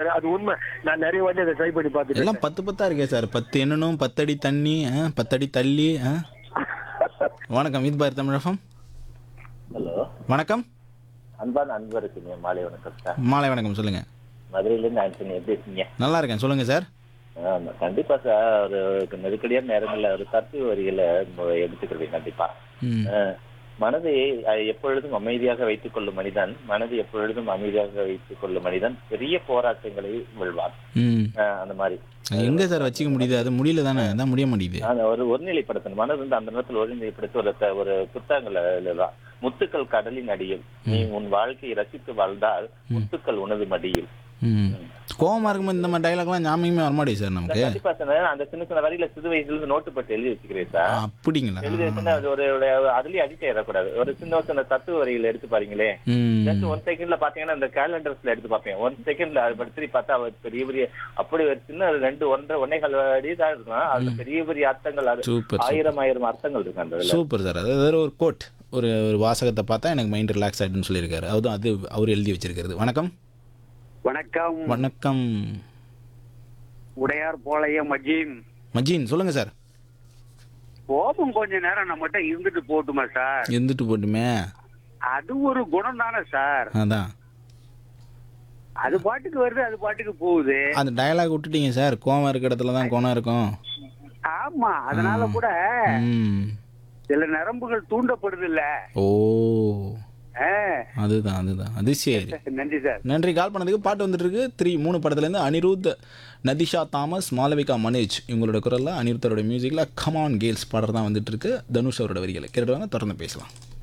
சொல்றாரு அது உண்மை நான் நிறைய வாட்டி அதை ட்ரை பண்ணி பார்த்துட்டேன் எல்லாம் பத்து பத்தா இருக்கே சார் பத்து எண்ணணும் பத்தடி தண்ணி ஆ, பத்தடி தள்ளி ஆ. வணக்கம் இது பார் தமிழகம் ஹலோ வணக்கம் அன்பான அன்பருக்கு மாலை வணக்கம் சார் மாலை வணக்கம் சொல்லுங்க மதுரையிலேருந்து ஆண்டனி எப்படி இருக்கீங்க நல்லா இருக்கேன் சொல்லுங்க சார் ஆமா, கண்டிப்பா சார் ஒரு நெருக்கடியான நேரங்கள்ல ஒரு தத்துவ வரிகளை எடுத்துக்கிறேன் கண்டிப்பா ம் அஹ், மனதை அஹ், எப்பொழுதும் அமைதியாக வைத்துக் கொள்ளும் மனிதன் மனதை எப்பொழுதும் அமைதியாக வைத்துக் கொள்ளும் மனிதன் பெரிய போராட்டங்களை வெல்வான் ம் அஹ், அந்த மாதிரி அது எங்க சார் வச்சுக்க முடியுது அது முடியல தானே அதான் முடிய மாட்டேங்குது அந்த ஒரு ஒருநிலைப்படுத்தணும் மனது வந்து அந்த நேரத்தில் ஒருநிலைப்படுத்தி ஒரு த- ஒரு புத்தகங்கள் எழுதலாம் முத்துக்கள் கடலின் அடியில் நீ உன் வாழ்க்கையை ரசித்து வாழ்ந்தால் முத்துக்கள் உனது மடியில் ம் கோவமா இருக்கும்போது இந்த மாதிரி டைலாக்லாம் ஞாபகமே வரமாட்டேங்குது சார் நமக்கு கண்டிப்பா சார் அந்த சின்ன சின்ன வரியில சிறு வயசுல இருந்து நோட்டு போட்டு எழுதி வச்சுக்கிறேன் சார் அப்படிங்களா எழுதி வச்சுன்னா அது ஒரு ஒரு- அதுலயே அடிக்ட் ஆயிடக்கூடாது ஒரு சின்ன சின்ன தத்துவ வரியில எடுத்து பாருங்களேன் ம் ஜஸ்ட் ஒன் செகண்ட்ல பாத்தீங்கன்னா இந்த கேலண்டர்ஸ்ல எடுத்து பார்ப்பேன் ஒன் செகண்ட்ல அது பற்றி பார்த்தா அவர் பெரிய பெரிய அப்படி ஒரு சின்ன ரெண்டு ஒன்றரை ஒன்னே கால் அடி தான் இருக்கும் அதுல பெரிய பெரிய அர்த்தங்கள் அது சூப்பர் ஆயிரம் ஆயிரம் அர்த்தங்கள் இருக்கு அந்த இதுல சூப்பர் சார் அதாவது ஒரு கோட் ஒரு ஒரு வாசகத்தை பார்த்தா எனக்கு மைண்ட் ரிலாக்ஸ் ஆகிடுன்னு சொல்லியிருக்காரு அதுவும் அது அவர் எழுதி வச்சிருக்கிறது வணக்கம் வணக்கம் வணக்கம் உடையார் போலைய மஜீம் மஜீன் சொல்லுங்க சார் கோபம் கொஞ்ச நேரம் நம்மகிட்ட இருந்துட்டு போட்டுமா சார் இருந்துட்டு போட்டுமே அது ஒரு குணம் தானே சார் அதான் அது பாட்டுக்கு வருது அது பாட்டுக்கு போகுது அந்த டயலாக் விட்டுட்டீங்க சார் கோவம் இருக்க இடத்துல தான் குணம் இருக்கும் ஆமா அதனால கூட ம் சில நரம்புகள் தூண்டப்படுது இல்ல ஓ அதுதான் அதுதான் அது சரி நன்றி சார் நன்றி கால் பண்ணதுக்கு பாட்டு வந்துட்டு இருக்கு த்ரீ மூணு படத்துலேருந்து அனிருத் நதிஷா தாமஸ் மாளவிகா மனேஜ் இவங்களோட குரலில் அனிருத்தரோட மியூசிக்கில் கமான் கேல்ஸ் பாடல் தான் வந்துட்டு இருக்கு தனுஷ் அவரோட வரிகளை கேட்டுவாங்க தொடர்ந்து பேசலாம்